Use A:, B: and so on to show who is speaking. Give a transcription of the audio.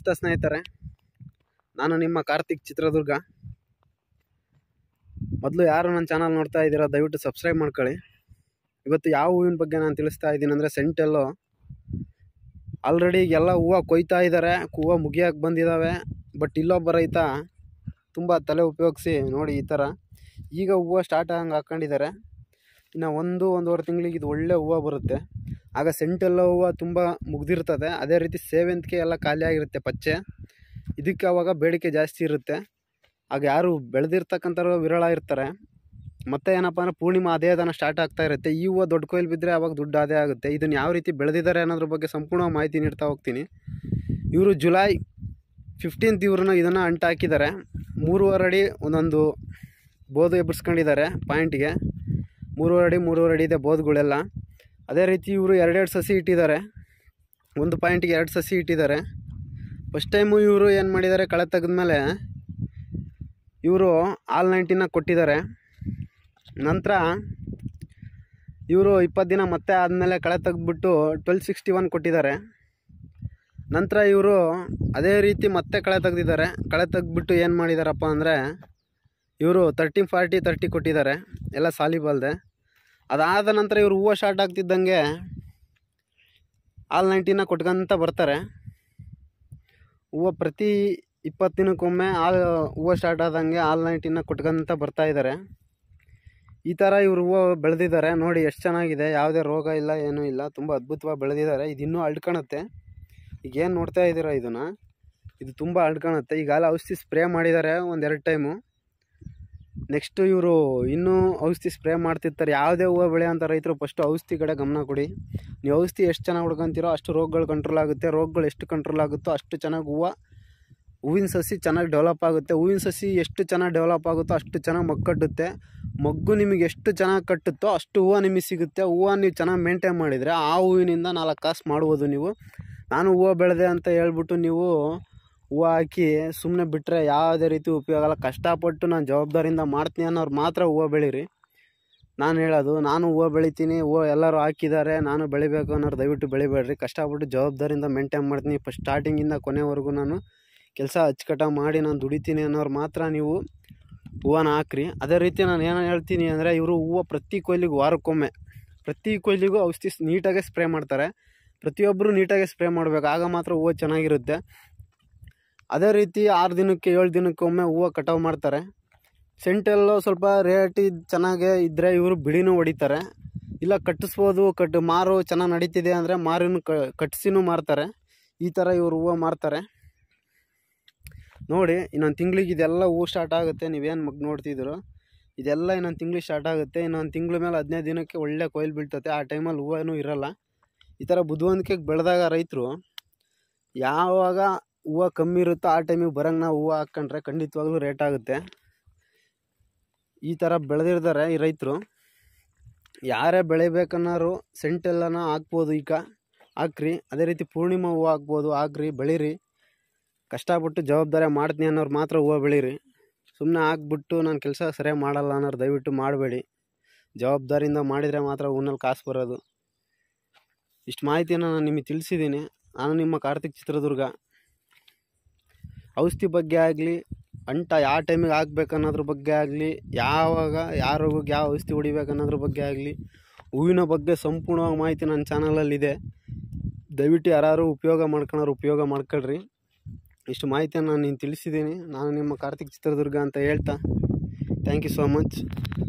A: ನಮಸ್ತೆ ಸ್ನೇಹಿತರೆ ನಾನು ನಿಮ್ಮ ಕಾರ್ತಿಕ್ ಚಿತ್ರದುರ್ಗ ಮೊದಲು ಯಾರು ನನ್ನ ಚಾನಲ್ ನೋಡ್ತಾ ಇದ್ದೀರಾ ದಯವಿಟ್ಟು ಸಬ್ಸ್ಕ್ರೈಬ್ ಮಾಡ್ಕೊಳ್ಳಿ ಇವತ್ತು ಯಾವ ಹೂವಿನ ಬಗ್ಗೆ ನಾನು ತಿಳಿಸ್ತಾ ಇದ್ದೀನಿ ಅಂದರೆ ಸೆಂಟೆಲ್ಲೋ ಆಲ್ರೆಡಿ ಎಲ್ಲ ಹೂವು ಕೊಯ್ತಾ ಇದ್ದಾರೆ ಹೂವು ಮುಗಿಯೋಕೆ ಬಂದಿದ್ದಾವೆ ಬಟ್ ಇಲ್ಲೊಬ್ಬ ರೈತ ತುಂಬ ತಲೆ ಉಪಯೋಗಿಸಿ ನೋಡಿ ಈ ಥರ ಈಗ ಹೂವು ಸ್ಟಾರ್ಟ್ ಹಂಗೆ ಹಾಕ್ಕೊಂಡಿದ್ದಾರೆ ಇನ್ನು ಒಂದು ಒಂದೂವರೆ ತಿಂಗಳಿಗೆ ಇದು ಒಳ್ಳೆ ಹೂವು ಬರುತ್ತೆ ಆಗ ಸೆಂಟೆಲ್ಲ ಹೂವು ತುಂಬ ಮುಗ್ದಿರ್ತದೆ ಅದೇ ರೀತಿ ಸೇವಂತಿಗೆ ಎಲ್ಲ ಖಾಲಿಯಾಗಿರುತ್ತೆ ಪಚ್ಚೆ ಇದಕ್ಕೆ ಅವಾಗ ಬೇಡಿಕೆ ಜಾಸ್ತಿ ಇರುತ್ತೆ ಆಗ ಯಾರು ಬೆಳೆದಿರ್ತಕ್ಕಂಥವ್ರು ವಿರಳ ಇರ್ತಾರೆ ಮತ್ತೆ ಏನಪ್ಪ ಅಂದರೆ ಪೂರ್ಣಿಮಾ ಅದೇ ದನ ಸ್ಟಾರ್ಟ್ ಆಗ್ತಾ ಇರುತ್ತೆ ಈ ಹೂವು ದೊಡ್ಡ ಕೊಯ್ಲು ಬಿದ್ದರೆ ಅವಾಗ ದುಡ್ಡು ಅದೇ ಆಗುತ್ತೆ ಇದನ್ನು ಯಾವ ರೀತಿ ಬೆಳೆದಿದ್ದಾರೆ ಅನ್ನೋದ್ರ ಬಗ್ಗೆ ಸಂಪೂರ್ಣ ಮಾಹಿತಿ ನೀಡ್ತಾ ಹೋಗ್ತೀನಿ ಇವರು ಜುಲೈ ಫಿಫ್ಟೀನ್ತ್ ಇವ್ರನ್ನ ಇದನ್ನು ಅಂಟು ಹಾಕಿದ್ದಾರೆ ಮೂರುವರೆ ಅಡಿ ಒಂದೊಂದು ಬೋದು ಎಬ್ಬರಿಸ್ಕೊಂಡಿದ್ದಾರೆ ಪಾಯಿಂಟ್ಗೆ ಮೂರುವರೆ ಅಡಿ ಮೂರುವರೆ ಅಡಿ ಇದೆ ಬೋದ್ಗಳೆಲ್ಲ ಅದೇ ರೀತಿ ಇವರು ಎರಡೆರಡು ಸಸಿ ಇಟ್ಟಿದ್ದಾರೆ ಒಂದು ಪಾಯಿಂಟಿಗೆ ಎರಡು ಸಸಿ ಇಟ್ಟಿದ್ದಾರೆ ಫಸ್ಟ್ ಟೈಮು ಇವರು ಏನು ಮಾಡಿದ್ದಾರೆ ಕಳೆ ತೆಗೆದ್ಮೇಲೆ ಇವರು ಆಲ್ ನೈಂಟಿನ ಕೊಟ್ಟಿದ್ದಾರೆ ನಂತರ ಇವರು ಇಪ್ಪತ್ತು ದಿನ ಮತ್ತೆ ಆದಮೇಲೆ ಕಳೆ ತೆಗೆದ್ಬಿಟ್ಟು ಟ್ವೆಲ್ ಸಿಕ್ಸ್ಟಿ ಒನ್ ಕೊಟ್ಟಿದ್ದಾರೆ ನಂತರ ಇವರು ಅದೇ ರೀತಿ ಮತ್ತೆ ಕಳೆ ತೆಗೆದಿದ್ದಾರೆ ಕಳೆ ತೆಗೆದ್ಬಿಟ್ಟು ಏನು ಮಾಡಿದಾರಪ್ಪ ಅಂದರೆ ಇವರು ತರ್ಟಿ ಫಾರ್ಟಿ ತರ್ಟಿ ಕೊಟ್ಟಿದ್ದಾರೆ ಎಲ್ಲ ಸಾಲಿಬಲ್ದೆ ಅದಾದ ನಂತರ ಇವರು ಹೂವು ಸ್ಟಾರ್ಟ್ ಆಗ್ತಿದ್ದಂಗೆ ಆಲ್ ನೈಂಟಿನ ಕೊಟ್ಕೊಂತ ಬರ್ತಾರೆ ಹೂವು ಪ್ರತಿ ಇಪ್ಪತ್ತು ದಿನಕ್ಕೊಮ್ಮೆ ಆಲ್ ಹೂವು ಸ್ಟಾರ್ಟ್ ಆದಂಗೆ ಆಲ್ ನೈಂಟಿನ ಕೊಟ್ಕೊಂತ ಬರ್ತಾ ಇದ್ದಾರೆ ಈ ಥರ ಇವರು ಹೂವು ಬೆಳೆದಿದ್ದಾರೆ ನೋಡಿ ಎಷ್ಟು ಚೆನ್ನಾಗಿದೆ ಯಾವುದೇ ರೋಗ ಇಲ್ಲ ಏನೂ ಇಲ್ಲ ತುಂಬ ಅದ್ಭುತವಾಗಿ ಬೆಳೆದಿದ್ದಾರೆ ಇದು ಇನ್ನೂ ಅಳ್ಕೊಳುತ್ತೆ ಈಗ ಏನು ನೋಡ್ತಾ ಇದ್ದೀರಾ ಇದನ್ನು ಇದು ತುಂಬ ಅಳ್ಕೊಳುತ್ತೆ ಈಗಾಗಲೇ ಔಷಧಿ ಸ್ಪ್ರೇ ಮಾಡಿದ್ದಾರೆ ಒಂದೆರಡು ಟೈಮು ನೆಕ್ಸ್ಟು ಇವರು ಇನ್ನೂ ಔಷಧಿ ಸ್ಪ್ರೇ ಮಾಡ್ತಿರ್ತಾರೆ ಯಾವುದೇ ಹೂವು ಬೆಳೆಯೋಂಥ ರೈತರು ಫಸ್ಟು ಔಷಧಿ ಕಡೆ ಗಮನ ಕೊಡಿ ನೀವು ಔಷಧಿ ಎಷ್ಟು ಚೆನ್ನಾಗಿ ಹೊಡ್ಕೊಂತೀರೋ ಅಷ್ಟು ರೋಗಗಳು ಕಂಟ್ರೋಲ್ ಆಗುತ್ತೆ ರೋಗಗಳು ಎಷ್ಟು ಕಂಟ್ರೋಲ್ ಆಗುತ್ತೋ ಅಷ್ಟು ಚೆನ್ನಾಗಿ ಹೂವು ಹೂವಿನ ಸಸಿ ಚೆನ್ನಾಗಿ ಡೆವಲಪ್ ಆಗುತ್ತೆ ಹೂವಿನ ಸಸಿ ಎಷ್ಟು ಚೆನ್ನಾಗಿ ಡೆವಲಪ್ ಆಗುತ್ತೋ ಅಷ್ಟು ಚೆನ್ನಾಗಿ ಮಗ್ಗು ಕಟ್ಟುತ್ತೆ ಮಗ್ಗು ನಿಮಗೆ ಎಷ್ಟು ಚೆನ್ನಾಗಿ ಕಟ್ಟುತ್ತೋ ಅಷ್ಟು ಹೂವು ನಿಮಗೆ ಸಿಗುತ್ತೆ ಹೂವು ನೀವು ಚೆನ್ನಾಗಿ ಮೇಂಟೈನ್ ಮಾಡಿದರೆ ಆ ಹೂವಿನಿಂದ ನಾಲ್ಕು ಕಾಸು ಮಾಡ್ಬೋದು ನೀವು ನಾನು ಹೂವು ಬೆಳೆದೆ ಅಂತ ಹೇಳ್ಬಿಟ್ಟು ನೀವು ಹೂವು ಹಾಕಿ ಸುಮ್ಮನೆ ಬಿಟ್ಟರೆ ಯಾವುದೇ ರೀತಿ ಉಪಯೋಗ ಆಗಲ್ಲ ಕಷ್ಟಪಟ್ಟು ನಾನು ಜವಾಬ್ದಾರಿಯಿಂದ ಮಾಡ್ತೀನಿ ಅನ್ನೋರು ಮಾತ್ರ ಹೂವು ಬೆಳೀರಿ ನಾನು ಹೇಳೋದು ನಾನು ಹೂವು ಬೆಳಿತೀನಿ ಹೂವು ಎಲ್ಲರೂ ಹಾಕಿದ್ದಾರೆ ನಾನು ಬೆಳಿಬೇಕು ಅನ್ನೋರು ದಯವಿಟ್ಟು ಬೆಳಿಬೇಡ್ರಿ ಕಷ್ಟಪಟ್ಟು ಜವಾಬ್ದಾರಿಯಿಂದ ಮೇಂಟೈನ್ ಮಾಡ್ತೀನಿ ಫಸ್ಟ್ ಸ್ಟಾರ್ಟಿಂಗಿಂದ ಕೊನೆವರೆಗೂ ನಾನು ಕೆಲಸ ಅಚ್ಚುಕಟ್ಟಾಗಿ ಮಾಡಿ ನಾನು ದುಡಿತೀನಿ ಅನ್ನೋರು ಮಾತ್ರ ನೀವು ಹೂವನ ಹಾಕ್ರಿ ಅದೇ ರೀತಿ ನಾನು ಏನು ಹೇಳ್ತೀನಿ ಅಂದರೆ ಇವರು ಹೂವು ಪ್ರತಿ ಕೊಯ್ಲಿಗೂ ವಾರಕ್ಕೊಮ್ಮೆ ಪ್ರತಿ ಕೊಯ್ಲಿಗೂ ಔಷಧಿ ನೀಟಾಗೆ ಸ್ಪ್ರೇ ಮಾಡ್ತಾರೆ ಪ್ರತಿಯೊಬ್ಬರು ನೀಟಾಗಿ ಸ್ಪ್ರೇ ಮಾಡಬೇಕು ಆಗ ಮಾತ್ರ ಹೂವು ಚೆನ್ನಾಗಿರುತ್ತೆ ಅದೇ ರೀತಿ ಆರು ದಿನಕ್ಕೆ ಏಳು ದಿನಕ್ಕೊಮ್ಮೆ ಹೂವು ಕಟಾವು ಮಾಡ್ತಾರೆ ಸೆಂಟೆಲ್ಲೋ ಸ್ವಲ್ಪ ರೇಟ್ ಚೆನ್ನಾಗೇ ಇದ್ದರೆ ಇವರು ಬಿಡಿನೂ ಹೊಡಿತಾರೆ ಇಲ್ಲ ಕಟ್ಟಿಸ್ಬೋದು ಕಟ್ ಮಾರು ಚೆನ್ನಾಗಿ ನಡೀತಿದೆ ಅಂದರೆ ಮಾರಿನೂ ಕ ಕಟ್ಟಿಸಿನೂ ಮಾರ್ತಾರೆ ಈ ಥರ ಇವರು ಹೂವು ಮಾರ್ತಾರೆ ನೋಡಿ ಇನ್ನೊಂದು ತಿಂಗ್ಳಿಗೆ ಇದೆಲ್ಲ ಹೂವು ಸ್ಟಾರ್ಟ್ ಆಗುತ್ತೆ ನೀವೇನು ಮಗ್ ನೋಡ್ತಿದ್ದೀರೋ ಇದೆಲ್ಲ ಇನ್ನೊಂದು ತಿಂಗ್ಳಿಗೆ ಸ್ಟಾರ್ಟ್ ಆಗುತ್ತೆ ಇನ್ನೊಂದು ತಿಂಗಳ ಮೇಲೆ ಹದಿನೈದು ದಿನಕ್ಕೆ ಒಳ್ಳೆ ಕೊಯ್ಲು ಬೀಳ್ತತೆ ಆ ಟೈಮಲ್ಲಿ ಹೂವನೂ ಇರಲ್ಲ ಈ ಥರ ಬುದ್ಧಿವಂತಿಕೆಗೆ ಬೆಳೆದಾಗ ರೈತರು ಯಾವಾಗ ಹೂವು ಕಮ್ಮಿ ಇರುತ್ತೋ ಆ ಟೈಮಿಗೆ ಬರೋಂಗೆ ನಾವು ಹೂವು ಹಾಕ್ಕೊಂಡ್ರೆ ಖಂಡಿತವಾಗ್ಲೂ ರೇಟ್ ಆಗುತ್ತೆ ಈ ಥರ ಬೆಳೆದಿರ್ತಾರೆ ಈ ರೈತರು ಯಾರೇ ಬೆಳಿಬೇಕನ್ನೋರು ಸೆಂಟೆಲ್ಲನ ಹಾಕ್ಬೋದು ಈಗ ಹಾಕ್ರಿ ಅದೇ ರೀತಿ ಪೂರ್ಣಿಮಾ ಹೂವು ಹಾಕ್ಬೋದು ಹಾಕ್ರಿ ಬೆಳೀರಿ ಕಷ್ಟಪಟ್ಟು ಜವಾಬ್ದಾರಿ ಮಾಡ್ತೀನಿ ಅನ್ನೋರು ಮಾತ್ರ ಹೂವು ಬೆಳೀರಿ ಸುಮ್ಮನೆ ಹಾಕ್ಬಿಟ್ಟು ನಾನು ಕೆಲಸ ಸರಿಯಾಗಿ ಮಾಡಲ್ಲ ಅನ್ನೋರು ದಯವಿಟ್ಟು ಮಾಡಬೇಡಿ ಜವಾಬ್ದಾರಿಯಿಂದ ಮಾಡಿದರೆ ಮಾತ್ರ ಹೂನಲ್ಲಿ ಕಾಸು ಬರೋದು ಇಷ್ಟು ಮಾಹಿತಿಯನ್ನು ನಾನು ನಿಮಗೆ ತಿಳಿಸಿದ್ದೀನಿ ನಾನು ನಿಮ್ಮ ಕಾರ್ತಿಕ್ ಚಿತ್ರದುರ್ಗ ಔಷಧಿ ಬಗ್ಗೆ ಆಗಲಿ ಅಂಟ ಯಾವ ಟೈಮಿಗೆ ಹಾಕ್ಬೇಕು ಅನ್ನೋದ್ರ ಬಗ್ಗೆ ಆಗಲಿ ಯಾವಾಗ ಯಾವ ರೋಗಕ್ಕೆ ಯಾವ ಔಷಧಿ ಹೊಡಿಬೇಕು ಅನ್ನೋದ್ರ ಬಗ್ಗೆ ಆಗಲಿ ಹೂವಿನ ಬಗ್ಗೆ ಸಂಪೂರ್ಣವಾಗಿ ಮಾಹಿತಿ ನನ್ನ ಚಾನಲಲ್ಲಿದೆ ದಯವಿಟ್ಟು ಯಾರು ಉಪಯೋಗ ಮಾಡ್ಕೊಳೋರು ಉಪಯೋಗ ಮಾಡ್ಕೊಳ್ರಿ ಇಷ್ಟು ಮಾಹಿತಿಯನ್ನು ನಾನು ನೀನು ತಿಳಿಸಿದ್ದೀನಿ ನಾನು ನಿಮ್ಮ ಕಾರ್ತಿಕ್ ಚಿತ್ರದುರ್ಗ ಅಂತ ಹೇಳ್ತಾ ಥ್ಯಾಂಕ್ ಯು ಸೋ ಮಚ್